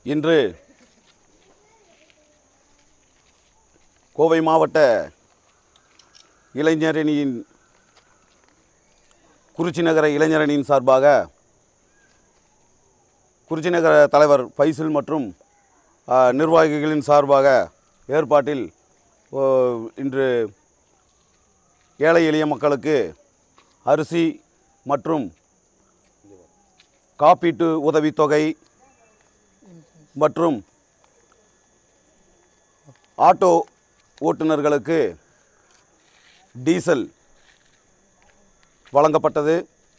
இன்று கோவை மாவட்ட இளைஞரணியின் குறிச்சி நகர இளைஞரணியின் சார்பாக குறிச்சி நகர தலைவர் ஃபைசில் மற்றும் ஆ, நிர்வாகிகளின் சார்பாக ஏற்பாட்டில் ஓ, இன்று ஏழை எளிய மக்களுக்கு அரிசி மற்றும் காப்பீட்டு உதவித்தொகை மற்றும் ஆட்டோ ஓட்டுநர்களுக்கு டீசல் வழங்கப்பட்டது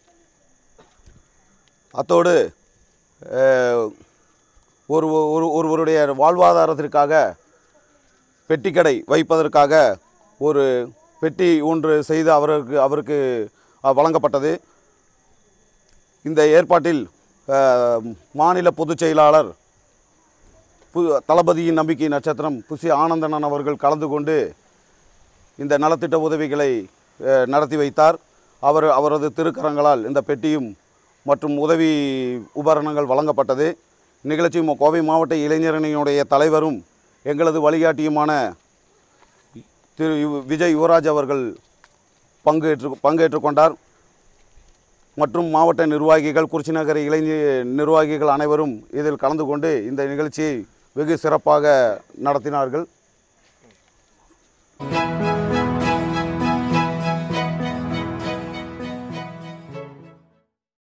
அத்தோடு அஹ், ஒரு ஒரு ஒருவருடைய வாழ்வாதாரத்திற்காக பெட்டிக்கடை வைப்பதற்காக ஒரு பெட்டி ஒன்று செய்து அவருக்கு அவருக்கு அஹ், வழங்கப்பட்டது இந்த ஏற்பாட்டில் அஹ், மாநில பொதுச் செயலாளர் பு தளபதியின் நம்பிக்கை நட்சத்திரம் புசி ஆனந்தனன் அவர்கள் கலந்து கொண்டு இந்த நலத்திட்ட உதவிகளை அஹ், நடத்தி வைத்தார் அவர் அவரது திருக்கரங்களால் இந்த பெட்டியும் மற்றும் உதவி உபகரணங்கள் வழங்கப்பட்டது நிகழ்ச்சி ம- கோவை மாவட்ட இளைஞரணியினுடைய தலைவரும் எங்களது வழிகாட்டியுமான திரு யு- விஜய் யுவராஜ் அவர்கள் பங்கேற்று பங்கேற்று கொண்டார் மற்றும் மாவட்ட நிர்வாகிகள் குறிச்சி நகர இளைஞ நிர்வாகிகள் அனைவரும் இதில் கலந்து கொண்டு இந்த நிகழ்ச்சியை வெகு சிறப்பாக நடத்தினார்கள்